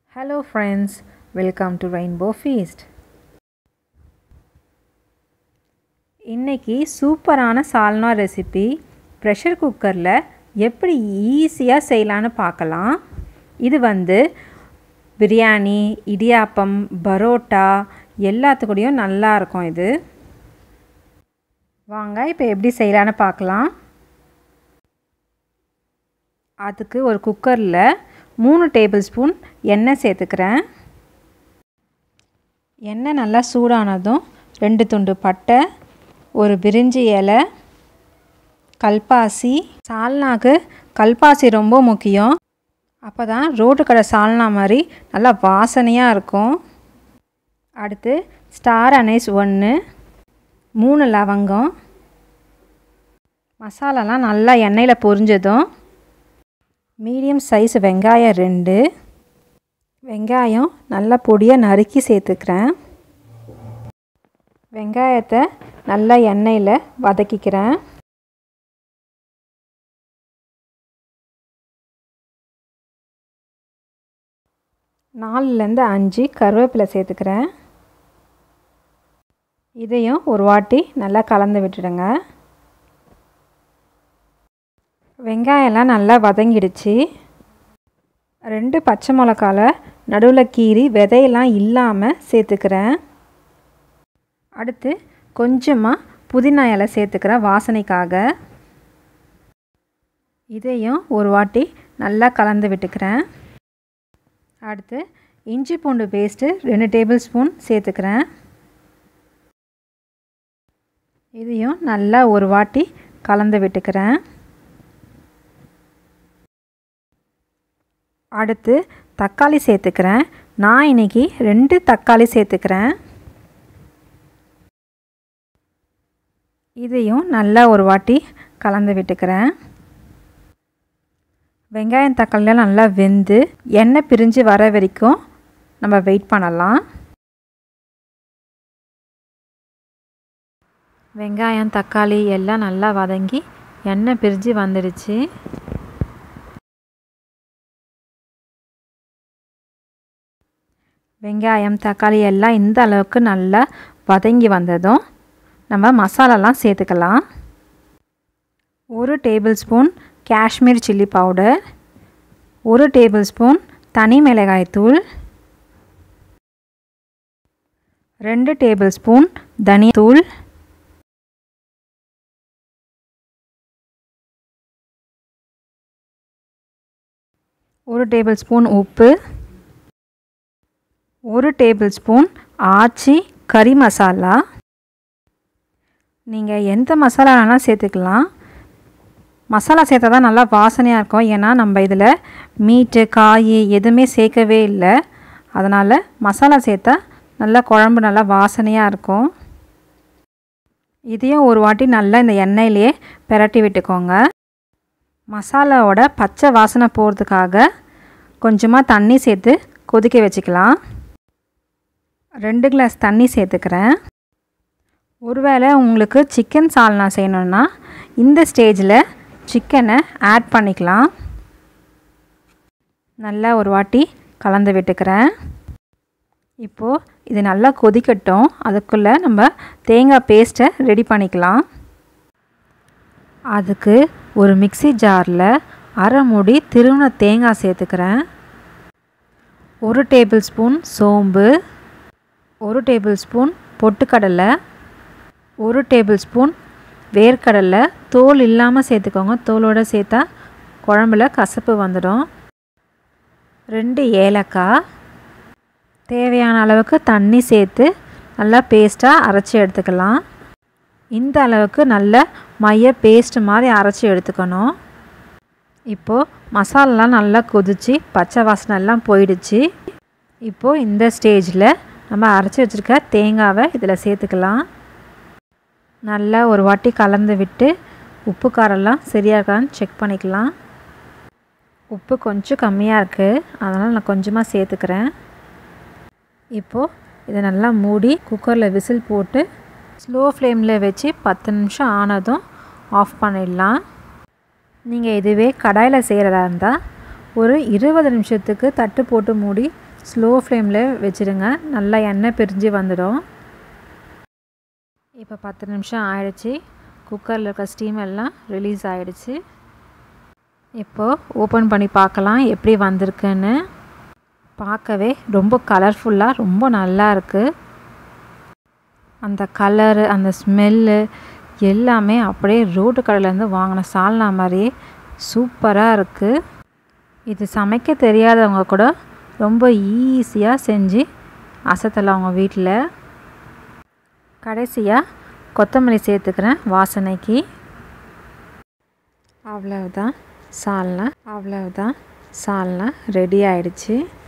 Hello, friends. Welcome to Rainbow Feast. இன்னைக்கு சூப்பரான சால்னா recipe pressure குக்கரில் எப்படி ஈஸியாக செய்யலான்னு பார்க்கலாம் இது வந்து பிரியாணி இடியாப்பம் பரோட்டா எல்லாத்துக்கூடயும் நல்லா இருக்கும் இது வாங்க இப்போ எப்படி செய்யலான்னு பார்க்கலாம் அதுக்கு ஒரு குக்கரில் மூணு டேபிள் ஸ்பூன் எண்ணெய் சேர்த்துக்கிறேன் எண்ணெய் நல்லா சூடானதும் ரெண்டு துண்டு பட்டை ஒரு பிரிஞ்சி இலை கல்பாசி சால்னாக்கு கல்பாசி ரொம்ப முக்கியம் அப்போ தான் ரோட்டு கடை சால்னா மாதிரி நல்லா வாசனையாக இருக்கும் அடுத்து ஸ்டார் அனைஸ் ஒன்று மூணு லவங்கம் மசாலாலாம் நல்லா எண்ணெயில் பொரிஞ்சதும் மீடியம் சைஸ் வெங்காயம் ரெண்டு வெங்காயம் நல்லா பொடியாக நறுக்கி சேர்த்துக்கிறேன் வெங்காயத்தை நல்லா எண்ணெயில் வதக்கிக்கிறேன் நாலுலேருந்து அஞ்சு கருவேப்பிலை சேர்த்துக்கிறேன் இதையும் ஒரு வாட்டி நல்லா கலந்து விட்டுடுங்க வெங்காயம்லாம் நல்லா வதங்கிடுச்சு ரெண்டு பச்சை மிளகால நடுவில் கீறி விதையெல்லாம் இல்லாமல் சேர்த்துக்கிறேன் அடுத்து கொஞ்சமாக புதினா இலை சேர்த்துக்கிறேன் வாசனைக்காக இதையும் ஒரு வாட்டி நல்லா கலந்து விட்டுக்கிறேன் அடுத்து இஞ்சி பூண்டு பேஸ்ட்டு ரெண்டு டேபிள் ஸ்பூன் சேர்த்துக்கிறேன் இதையும் நல்லா ஒரு வாட்டி கலந்து விட்டுக்கிறேன் அடுத்து தக்காளி சேர்த்துக்கிறேன் நான் இன்றைக்கி ரெண்டு தக்காளி சேர்த்துக்கிறேன் இதையும் நல்லா ஒரு வாட்டி கலந்து விட்டுக்கிறேன் வெங்காயம் தக்காளிலாம் நல்லா வெந்து எண்ணெய் பிரிஞ்சு வர வரைக்கும் நம்ம வெயிட் பண்ணலாம் வெங்காயம் தக்காளி எல்லாம் நல்லா வதங்கி எண்ணெய் பிரிஞ்சு வந்துடுச்சு வெங்காயம் தக்காளி எல்லாம் இந்த அளவுக்கு நல்லா வதங்கி வந்ததும் நம்ம மசாலாலாம் சேர்த்துக்கலாம் ஒரு tablespoon Kashmir chilli powder ஒரு டேபிள் ஸ்பூன் தனி மிளகாய் தூள் ரெண்டு டேபிள் ஸ்பூன் தனித்தூள் ஒரு டேபிள் ஸ்பூன் உப்பு ஒரு டேபிள் ஸ்பூன் ஆச்சி கறி மசாலா நீங்கள் எந்த மசாலா வேணால் சேர்த்துக்கலாம் மசாலா சேர்த்தா தான் நல்லா வாசனையாக இருக்கும் ஏன்னா நம்ம இதில் மீட்டு காய் எதுவுமே சேர்க்கவே இல்லை அதனால் மசாலா சேர்த்தா நல்லா குழம்பு நல்லா வாசனையாக இருக்கும் இதையும் ஒரு வாட்டி நல்லா இந்த எண்ணெயிலேயே பெரட்டி விட்டுக்கோங்க மசாலாவோட பச்சை வாசனை போகிறதுக்காக கொஞ்சமாக தண்ணி சேர்த்து கொதிக்க வச்சுக்கலாம் ரெண்டு கிளாஸ் தண்ணி சேர்த்துக்கிறேன் ஒருவேளை உங்களுக்கு சிக்கன் சால்னா செய்யணுன்னா இந்த ஸ்டேஜில் சிக்கனை ஆட் பண்ணிக்கலாம் நல்லா ஒரு வாட்டி கலந்து விட்டுக்கிறேன் இப்போது இது நல்லா கொதிக்கட்டும் அதுக்குள்ளே நம்ம தேங்காய் பேஸ்ட்டை ரெடி பண்ணிக்கலாம் அதுக்கு ஒரு மிக்சி ஜாரில் அரை மூடி திருவண தேங்காய் சேர்த்துக்கிறேன் ஒரு டேபிள் ஸ்பூன் சோம்பு ஒரு டேபிள் ஸ்பூன் பொட்டுக்கடலை ஒரு டேபிள் ஸ்பூன் வேர்க்கடலை தோல் இல்லாமல் சேர்த்துக்கோங்க தோலோடு சேர்த்தா குழம்புல கசப்பு வந்துடும் ரெண்டு ஏலக்காய் தேவையான அளவுக்கு தண்ணி சேர்த்து நல்லா பேஸ்ட்டாக அரைச்சி எடுத்துக்கலாம் இந்த அளவுக்கு நல்ல மைய பேஸ்ட் மாதிரி அரைச்சி எடுத்துக்கணும் இப்போது மசாலாலாம் நல்லா கொதித்து பச்சை வாசனை எல்லாம் போயிடுச்சு இப்போது இந்த ஸ்டேஜில் நம்ம அரைச்சி வச்சுருக்க தேங்காவை இதில் சேர்த்துக்கலாம் நல்லா ஒரு வாட்டி கலந்து விட்டு உப்பு காரெல்லாம் சரியாக இருக்கான்னு செக் பண்ணிக்கலாம் உப்பு கொஞ்சம் கம்மியாக இருக்குது அதனால் நான் கொஞ்சமாக சேர்த்துக்கிறேன் இப்போது இதை நல்லா மூடி குக்கரில் விசில் போட்டு ஸ்லோ ஃப்ளேமில் வச்சு பத்து நிமிஷம் ஆனதும் ஆஃப் பண்ணிடலாம் நீங்கள் இதுவே கடாயில் செய்கிறதா இருந்தால் ஒரு இருபது நிமிஷத்துக்கு தட்டு போட்டு மூடி ஸ்லோ ஃப்ளேமில் வச்சுடுங்க நல்லா எண்ணெய் பிரிஞ்சு வந்துடும் இப்போ பத்து நிமிஷம் ஆயிடுச்சு குக்கரில் இருக்க ஸ்டீம் எல்லாம் ரிலீஸ் ஆகிடுச்சு இப்போது ஓப்பன் பண்ணி பார்க்கலாம் எப்படி வந்திருக்குன்னு பார்க்கவே ரொம்ப கலர்ஃபுல்லாக ரொம்ப நல்லா இருக்குது அந்த கலரு அந்த ஸ்மெல்லு எல்லாமே அப்படியே ரோட்டு கடையிலேருந்து வாங்கின சால்னா மாதிரியே சூப்பராக இருக்குது இது சமைக்க தெரியாதவங்க கூட ரொம்ப ஈஸியாக செஞ்சு அசத்தலாம் அவங்க வீட்டில் கடைசியாக கொத்தமல்லி சேர்த்துக்கிறேன் வாசனைக்கு அவ்வளவுதான் சால்னா அவ்வளவுதான் சால்னா ரெடி ஆயிடுச்சு